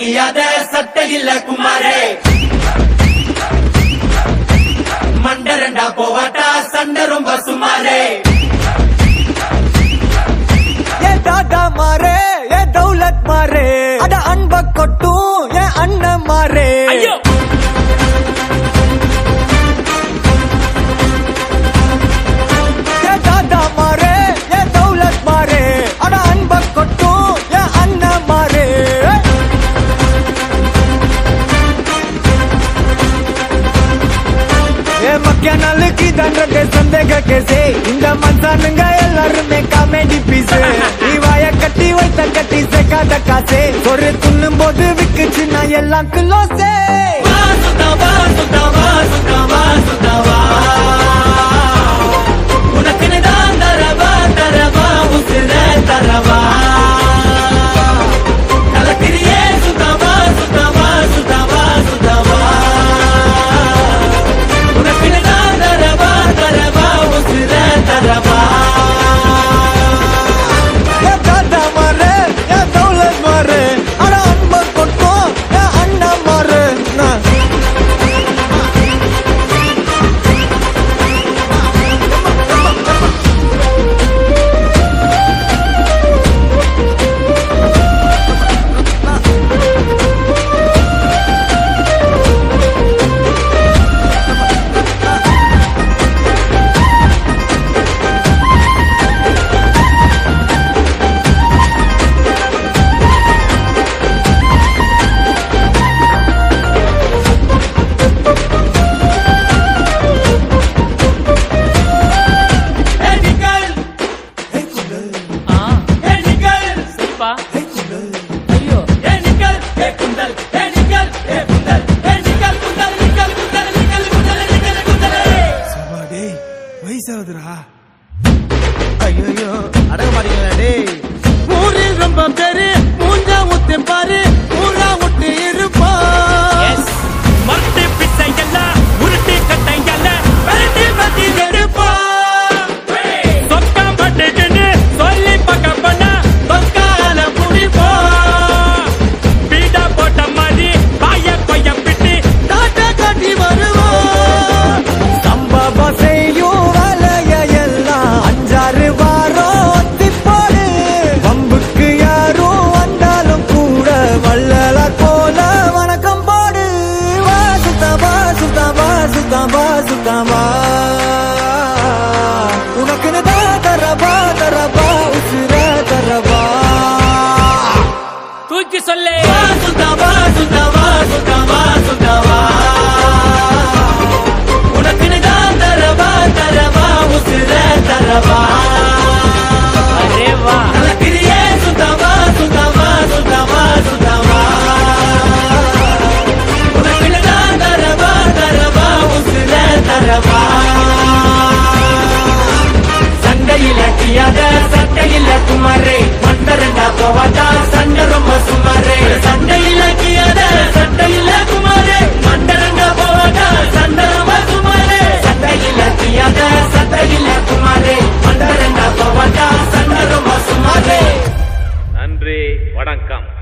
கியாத சட்டை இல்ல குமாரே மண்டரண்டா போவாட்டா சண்டை ரொம்ப சுமாரே ஏ தாதா மாறே ஏ தௌலத் மாறே அட அன்ப கொட்டும் ஏ அண்ணன் மாறே ஐயோ ஏ தாதா மாறே ஏ தௌலத் மாறே அட அன்ப கொட்டும் ஏ அண்ணன் மாறே ஏ மக்கிய நாளுக்கு தண்டத்தை சந்தேக கேசே இந்த மனுஷனுங்க எல்லாருமே காமெடி பீஸ் நீ வாய கட்டி வைத்த கட்டி சேர்க்காத காசே ஒரு துண்ணும் போது விக்குச்சு நான் எல்லாம் கிலோசே வா சுத்தா வா சுத்தா வா சுத்தா வா சுத்தா வா உனக்குன்னு தான் தரவா தரவா உசுர தரவா கலக்கிறியே சுத்தவா சுத்தவா சுத்தவா சுத்தவா உனக்குன்னு தான் தரவா தரவா உசுர தரவா ஏ தாத்தா மாறு ஏ தௌலத் மாறு அட அன்ப கொட்டும் ஏ அண்ணா மாறு நான் ஏ நிக்கல் ஏ நிக்கல் ஏ நிக்கல் ஏ குந்தல் ஏ நிக்கல் ஏ குந்தல் ஏ நிக்கல் குந்தல் நிக்கல் குந்தல் நிக்கல் குந்தல் நிக்கல் குந்தல் டேய் வயசாகுதுடா ஐயோ அடங்க மாட்டீங்களா டேய் ஊரில் ரொம்ப பேரு மூஞ்சா ஊத்து பாரு ஊரா விட்டு இருப்பா மரத்து பிச்சையல்ல உருட்டு கட்டையல்ல பரட்டி பத்தி எடுப்பா சொக்கம் பட்டுக்குன்னு சொல்லி பக்க பண்ண தொக்கால குடிப்போ பீடா போட்ட மாதிரி பாய கொய்ய பிட்டு தாத்தா காட்டி வருவோம் சம்பவம் செய்யும் வேலைய எல்லாம் அஞ்சாறு வாரம் ஒத்தி போடு வம்புக்கு யாரும் வந்தாலும் கூட வள்ளலார் போல வணக்கம் போடு வா சுத்தமா சுத்தமா சுத்தமா சுத்தமா உனக்குன்னு தான் தரவா தரவா உசுர தரவா தூக்கி சொல்லு சுத்தவா சுத்தவா சுத்தவா சுத்தவா உனக்குன்னு தான் தரவா தரவா உசுர தரவா அரே வா கலக்கிறியே சுத்தவா சுத்தவா சுத்தவா சுத்தவா உனக்குன்னு தான் தரவா தரவா உசுர தரவா சண்டையில கியாத சட்டையில குமாரே மண்டரண்டா போவாட்டா சண்டை ரொம்ப சுமாரே சண்டையில கியாத சட்டையில குமாரே மண்டரண்டா போவாட்டா சண்டை ரொம்ப சுமாரே சண்டையில கியாத சட்டையில குமாரே மண்டரண்டா போவாட்டா சண்டை ரொம்ப சுமாரே நன்றி வணக்கம்